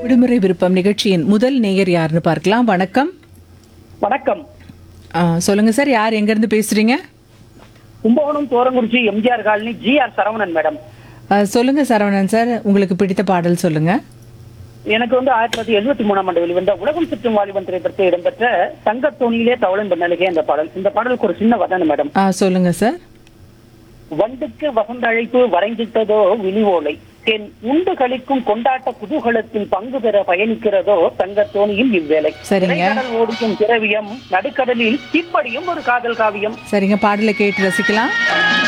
விடுமுறை விருப்பம் நிகழ்ச்சியின் முதல் நேயர் யாருன்னு பார்க்கலாம் வணக்கம் வணக்கம் ஆ, சொல்லுங்க சார் யார் எங்க இருந்து பேசுறீங்க Kumbakonam Thorankurichi MGR colony G R Saravanan madam ஆ, சொல்லுங்க சரவணன் சார் உங்களுக்கு பிடித்த பாடல் சொல்லுங்க எனக்கு வந்து ஆயிரத்தி தொள்ளாயிரத்தி எழுபத்தி மூணாம் ஆண்டு வெளிவந்த உலகம் சுற்றும் வாலிபன் திரைப்படத்தில் இடம்பெற்ற தங்கத்தோணியிலே தவளன் பண்ணலுகே இந்த பாடல் இந்த பாடலுக்கு ஒரு சின்ன வதனம் மேடம் ஆ, சொல்லுங்க சார் வண்டுக்கு வசந்த அழைப்பு வரைஞ்சிட்டதோ விழிவோலை தென் உண்டு கழிக்கும் கொண்டாட்ட குதூகலத்தில் பங்கு பெற பயணிக்கிறதோ தங்கத்தோணியில் இவ்வேளை சரிங்க. இடைக்கடல் ஓடிக்கும் திரவியம் நடுக்கடலில் இப்படியும் ஒரு காதல் காவியம் சரிங்க பாடலை கேட்டு ரசிக்கலாம்